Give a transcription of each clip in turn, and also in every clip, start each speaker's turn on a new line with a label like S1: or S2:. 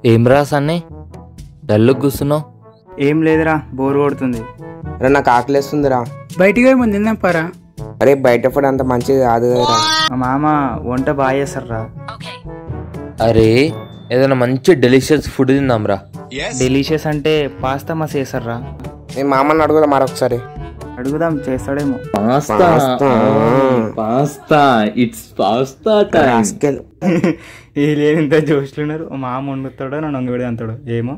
S1: ఏం రా సన్నీ డల్లుకు కూర్చున్నావు
S2: ఏం లేదురా బోర్ కొడుతుంది
S3: అరే నాకు ఆకలేస్తుందిరా
S4: బయటికి పోయి ముందు తిందాం పారా
S3: అరే బయట ఫుడ్ అంత మంచిది కాదు కదరా
S2: మా మామ వంట బాగా చేస్తారా
S1: అరే ఏదైనా మంచి డెలిషియస్ ఫుడ్ తిందాంరా
S2: డెలిషియస్ అంటే పాస్తా మస్తు చేస్తారా
S3: నేను మామని అడుగుదా మరొకసారి
S2: అడుగుదాం చేస్తాడేమో
S1: pasta pasta it's pasta
S3: rascal.
S2: ఈ లేని ఇంత జోష్లున్నారు మా మామ వండుతాడో నన్ను వంగడి అంతాడు ఏమో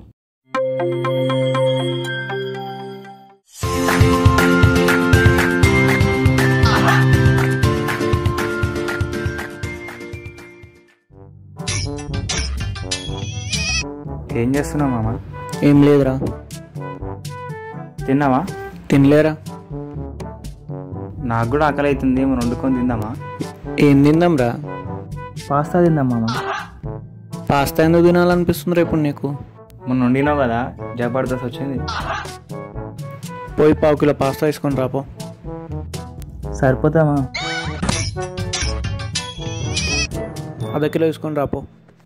S2: ఏం చేస్తున్నావు మామ
S4: ఏం లేదురా
S2: తిన్నావా
S4: తినలేరా
S2: నాకు కూడా ఆకలి అవుతుంది మనం వండుకొని తిందామా
S4: ఏం తిందాం రా
S2: పాస్తా తిందాం మామ
S4: పాస్తా ఎందుకు తినాలనిపిస్తుంది రేపు నీకు
S2: మొన్న వండినావు కదా జబర్దస్త్ వచ్చింది
S4: పోయి పావు కిలో పాస్తా తీసుకొని రాపో
S2: సరిపోతామా
S4: అర్ధ కిలో తీసుకొని రాపో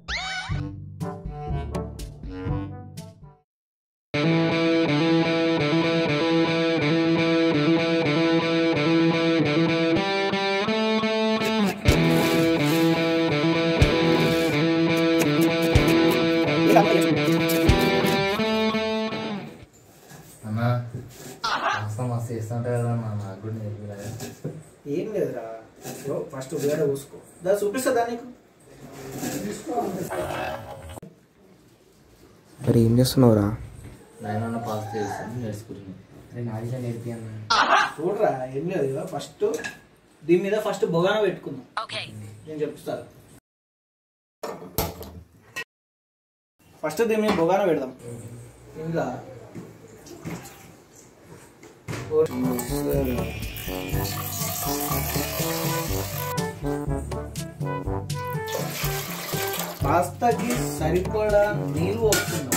S5: ఏం లేదురా ఫస్ట్ ఉల్లిగడ్డ పూసుకో దా చూపిస్తుందా నీకు
S3: మరి ఏం చేస్తున్నావురా
S5: చూడరా ఏం లేదు ఇక ఫస్ట్ దీని మీద ఫస్ట్ బొగాన పెట్టుకుందాం నేను చెప్తాను ఫస్ట్ దీని మీద బొగాన పెడదాం ఇంకా పాస్తాకి సరిపడా నీళ్ళు వస్తున్నాం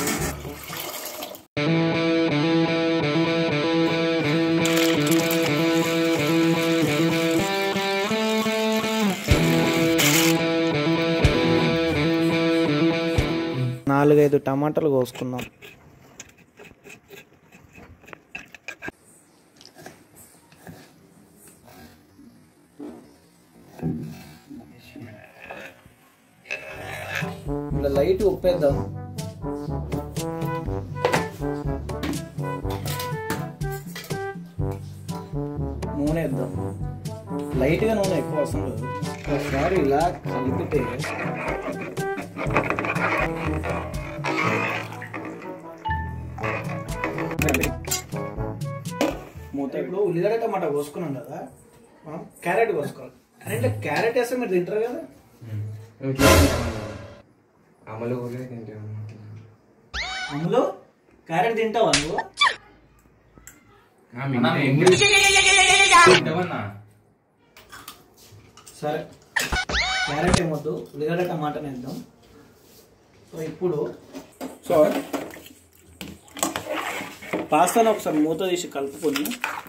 S4: నాలుగైదు టమాటాలు కోసుకుందాం
S5: ఇలా లైట్ ఉప్పేద్దాం నూనె వేద్దాం లైట్గా నూనె ఎక్కువ అవసరం లేదు ఒకసారి ఇలా కలిపితే మూత ఇప్పుడు ఉల్లిగడ్డ టమాటా కోసుకున్నాం కదా మనం క్యారెట్ కోసుకోవాలి అంటే క్యారెట్ వేస్తే మీరు తింటారు కదా
S3: అమలు కూడా తింటాను
S5: అందులో క్యారెట్ తింటావా నువ్వు సరే క్యారెట్ ఏమొద్దు ఉల్లిగడ్డ టమాటా వేద్దాం సో ఇప్పుడు సో పాస్తాను ఒకసారి మూత తీసి కలుపుకొని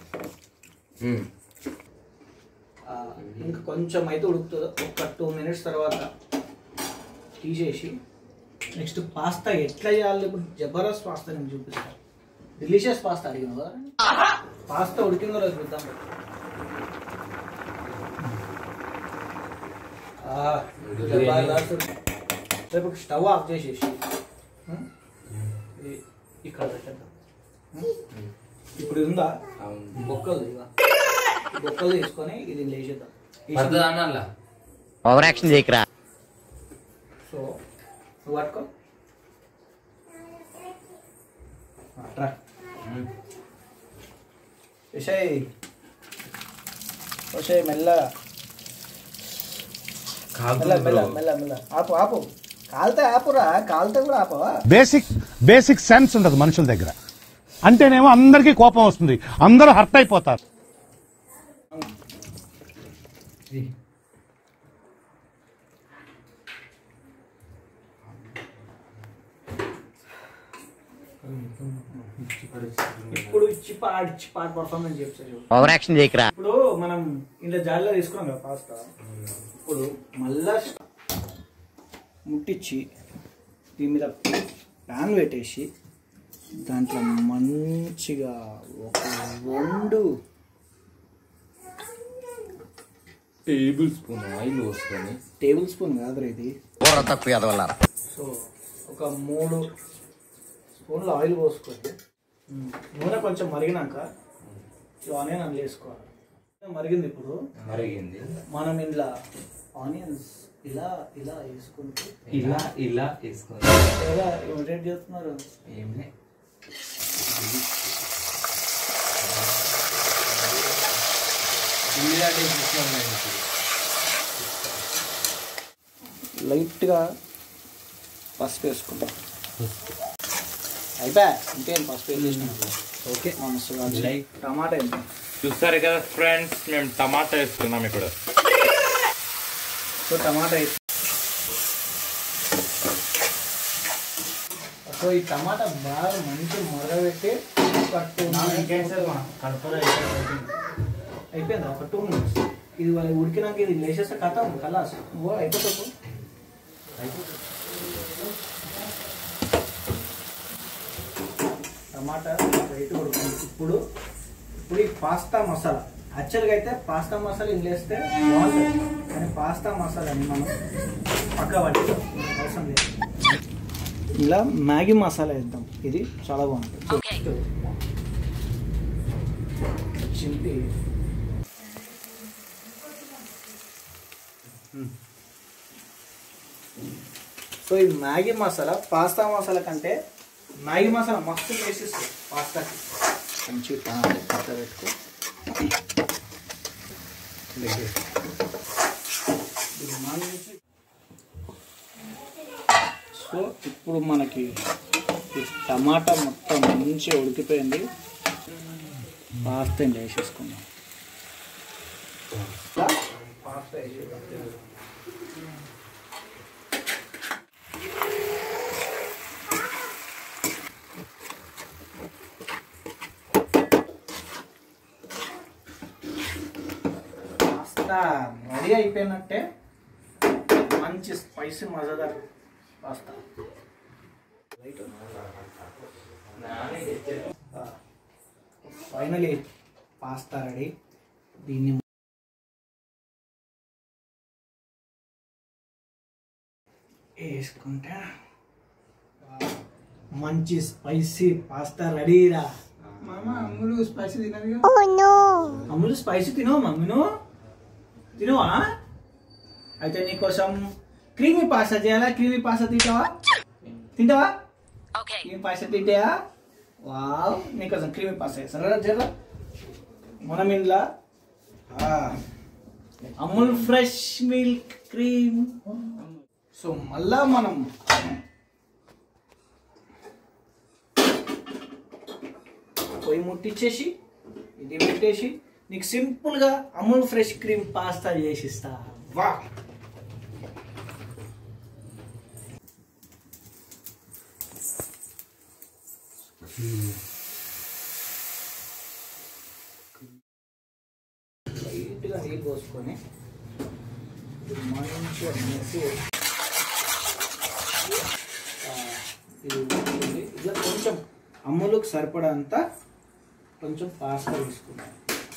S5: ఆ, ఇంకా కొంచెం అయితే ఉడుకుతుంది ఒక టూ మినిట్స్ తర్వాత తీసేసి నెక్స్ట్ పాస్తా ఎట్లా చేయాలి ఇప్పుడు జబర్దస్త్ పాస్తా నేను చూపిస్తాను డిలీషియస్ పాస్తా అడిగిన కదా పాస్తా ఉడికిందో లేదో చూద్దాం ఆ, జబర్దస్త్. రేపు స్టవ్ ఆఫ్ చేసేసి ఉం? ఇది ఇక్కడ పెట్టేద్దాం ఉం? ఇప్పుడు ఇది ఉందా బొక్కలు ఇక బొక్కలు తీసుకొని ఇది లేచేద్దాం
S1: ఓవర్ యాక్షన్ చేయకరా
S5: సో నువ్వు పట్టుకో ట్రా విషయ్ విషయ్ మెల్లగా మెల్ల మెల్ల మెల్ల మెల్ల ఆపు ఆపు కాలితే ఆపురా కాలితే కూడా ఆపవా
S6: బేసిక్ బేసిక్ సెన్స్ ఉండదు మనుషుల దగ్గర అంటేనేమో అందరికీ కోపం వస్తుంది అందరూ హర్ట్ అయిపోతారు
S5: ఇప్పుడు ఇచ్చి పాడి ఇచ్చి పాడి పర్ఫార్మెన్స్ చెప్తారు
S1: ఓవర్ యాక్షన్ చేయకరా
S5: ఇప్పుడు మనం ఇంట్లో జాలిలో తీసుకున్నాం కదా పాస్తా ఇప్పుడు మళ్ళా ముట్టించి దీని మీద ప్యాన్ పెట్టేసి దాంట్లో మంచిగా ఒక రెండు
S1: టేబుల్ స్పూన్ ఆయిల్ పోసుకొని
S5: టేబుల్ స్పూన్ కాదురా ఇది సో ఒక మూడు స్పూన్లు ఆయిల్ పోసుకొని ఉమ్, నూనె కొంచెం మరిగినాక ఈ ఆనియన్ అందులో వేసుకోవాలి మరిగింది ఇప్పుడు
S1: మరిగింది
S5: మనం ఇంట్లో ఆనియన్స్ ఇలా ఇలా వేసుకుంటూ
S1: ఇలా ఇలా వేసుకొని
S5: ఎలా ఇమిటేట్ చేస్తున్నారు
S1: ఏం లే ఉల్లిగడ్డ వేసేసినాం మేము ఇప్పుడు.
S5: లైట్గా పసుపు వేసుకుంటాం అయిపోయా ఇంకేం పసుపు వేసేసినాం ఓకే లైట్ టమాటా ఎంత
S1: చూస్తారు కదా ఫ్రెండ్స్ మేము టమాటా వేసుకున్నాం ఇప్పుడు
S5: సో టమాటా వేసి సో ఈ టమాటా బాగా మంచి మరగబెట్టి ఒక టూ అయిపోయిందా ఒక టూ మినిట్స్ ఇది వాళ్ళు ఉడికినాక ఇది లేచేస్తే కథ కలాస్ ఓ అయిపోతుంది టమాటా రైట్ ఉడుకుంది ఇప్పుడు ఇప్పుడు ఈ పాస్తా మసాలా యాక్చువల్గా అయితే పాస్తా మసాలా ఇందులో వేస్తే బాగుంటుంది కానీ పాస్తా మసాలాని మనం పక్క పట్టి అవసరం లేదు ఇలా మ్యాగీ మసాలా వేద్దాం ఇది చాలా బాగుంటుంది చింపి సో ఈ మ్యాగీ మసాలా పాస్తా మసాలా కంటే మ్యాగీ మసాలా మస్తు వేసిస్తుంది పాస్తాకి మంచి పక్క పెట్టుకో ఇది మంచి సో ఇప్పుడు మనకి ఈ టమాటా మొత్తం మంచిగా ఉడికిపోయింది పాస్తా ఇందులో వేసేసుకుందాం పాస్తా వేసేద్దాం పాస్తా రెడీ అయిపోయినట్టే మంచి స్పైసీ మజాదార్ పాస్తా ఫైనలీ పాస్తా రెడీ దీన్ని వేసుకుంటా మంచి స్పైసీ పాస్తా రెడీరా మామ అమ్ములు స్పైసీ తినదు అమ్ములు స్పైసీ తినవు మమ్మీను తినవా అయితే నీకోసం క్రీమీ పాస్తా చేయాలా క్రీమీ పాస్తా తింటావా తింటావా క్రీమీ పాస్తా తింటాయా వావ్ నీకోసం క్రీమీ పాస్తా చేస్తారా జరా మనం ఇంట్లో Amul fresh milk cream so మళ్ళా మనం పొయ్యి ముట్టించేసి ఇది పెట్టేసి నీకు సింపుల్గా అమూల్ ఫ్రెష్ క్రీమ్ పాస్తా చేసిస్తా వా లైట్గా నీళ్ళు పోసుకొని ఇది మంచిగా మెసి ఇది ఉడుకుతుంది. ఇలా కొంచెం అమ్ములకు సరిపడంత కొంచెం పాస్తా తీసుకున్నాం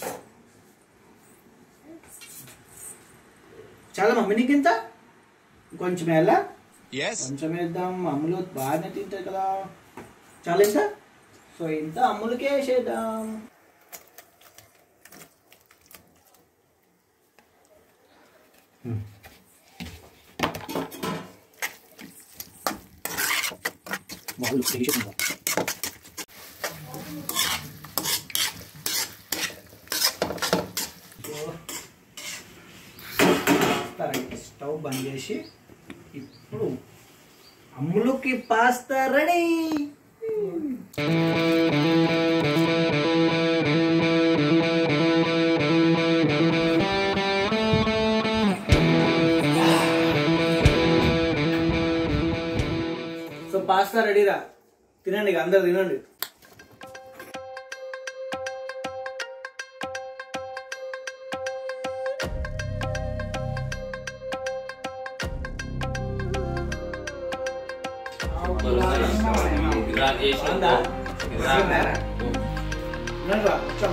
S5: చాలా మమ్మీ నీకు ఇంత కొంచెం ఎలా కొంచెం వేద్దాం అమ్ములు బాగానే తింటారు కదా చాలా ఇంత సో ఇంత అమ్ములకే వేసేద్దాం వాళ్ళు వేసేద్దాం పాస్తా స్టవ్ బంద్ చేసి ఇప్పుడు అమ్ములకి పాస్తా రెడీ సో పాస్తా రెడీరా తినండి ఇక అందరు తినండి
S1: స్టార్ట్ చేసి
S5: బాగుందా? ఉండండి రా, కొంచెం.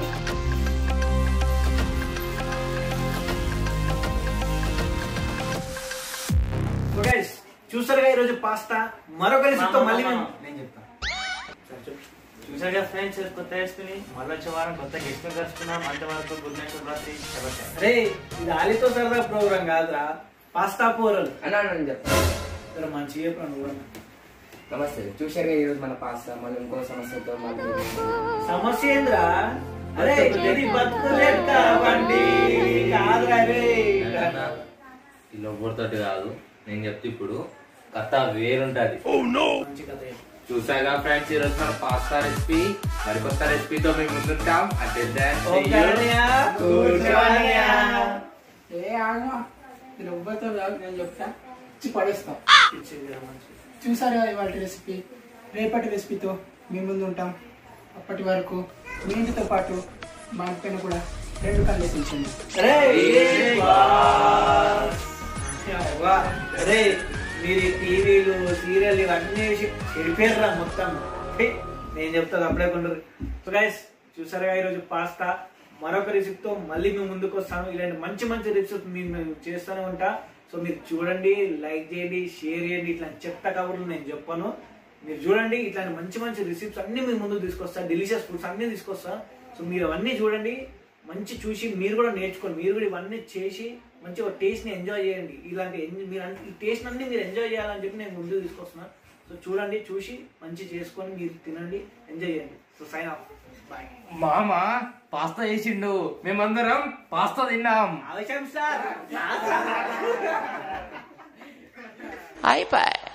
S5: So guys, చూసారుగా ఈరోజు పాస్తా మరొక రెసిపీతో మళ్ళీ మేము- నేను చెప్తాను సరే, చెప్పు.
S2: చూసారు కదా ఫ్రెండ్స్ కొత్త వేసుకుని మళ్ళీ వచ్చే వారం కొత్త గెస్ట్ కలుసుకున్నాం అంతవరకు గుడ్ నైట్ శుభరాత్రి శుభరాత్రి
S5: అరే ఇది ఆలితో సరదా ప్రోగ్రామ్ కాదురా పాస్తా పోరలు
S3: అన్నా నేను చెప్తాను
S5: సరే మంచి చెప్పు నువ్వు కూడా.
S3: నమస్తే చూశారు ఈరోజు మన పాస్తా మళ్ళీ ఇంకో సమస్యతో మళ్ళీ
S5: సమస్య ఏంద్రా అరే ఇది బతుకు లెక్క బండి కాదురా రే
S1: ఇలా ఒవ్వరితోటి కాదు నేను చెప్తే ఇప్పుడు కథ వేరుంటది
S5: మంచి కథ చెప్పు.
S1: చూసాగా ఫ్రెండ్స్ ఈ రోజు మన పాస్తా రెసిపీ మరి కొత్త రెసిపీతో మేము ముందుంటాం అంటే
S5: ఓకే అన్నయ్య, కూర్చో అన్నయ్య.
S7: ఏ ఆగమా మీరు ఎవ్వరితో కాదు నేను చెప్తా ఇచ్చి పడేస్తాం
S5: ఇచ్చేదిరా మంచిది.
S7: చూసారు కదా ఇవాళ రెసిపీ రేపటి రెసిపీతో మీ ముందు ఉంటాం అప్పటి వరకు మీ ఇంటితో పాటు మా పైన కూడా రెండు కళ్ళు ఉంచండి
S5: అరే ఏ బాస్. యవ్వా. అరే మీరు ఈ టీవీలు సీరియల్ ఇవన్నీ వేసి చెడిపోయారురా మొత్తం హే, నేను చెప్తా అప్పుడే కొండరు సో గైస్ చూసారుగా ఈరోజు పాస్తా మరొక రెసిపీతో మళ్ళీ మేము ముందుకు వస్తాను ఇలాంటి మంచి మంచి రెసిపీస్ మేము మేము చేస్తూనే ఉంటా సో మీరు చూడండి లైక్ చేయండి షేర్ చేయండి ఇట్లా చెత్త కబుర్లు నేను చెప్పాను మీరు చూడండి ఇట్లాంటి మంచి మంచి రెసిపీస్ అన్ని మీ ముందుకు తీసుకొస్తా డెలిషియస్ ఫుడ్స్ అన్ని తీసుకొస్తా సో మీరు అవన్నీ చూడండి మంచి చూసి మీరు కూడా నేర్చుకోండి మీరు కూడా ఇవన్నీ చేసి మంచి ఒక టేస్ట్ని ఎంజాయ్ చేయండి ఇలాంటి ఎన్- మీరు అన్ని- ఈ టేస్ట్ అన్ని మీరు ఎంజాయ్ చేయాలని చెప్పి నేను ముందుకు తీసుకొస్తున్నా సో చూడండి చూసి మంచి చేసుకొని మీరు తినండి ఎంజాయ్ చేయండి సో సైన్ ఆఫ్ బాయ్
S1: మామ పాస్తా చేసిండు మేమందరం పాస్తా తిన్నాం
S5: ఆవేశం సార్
S8: అయిపోయి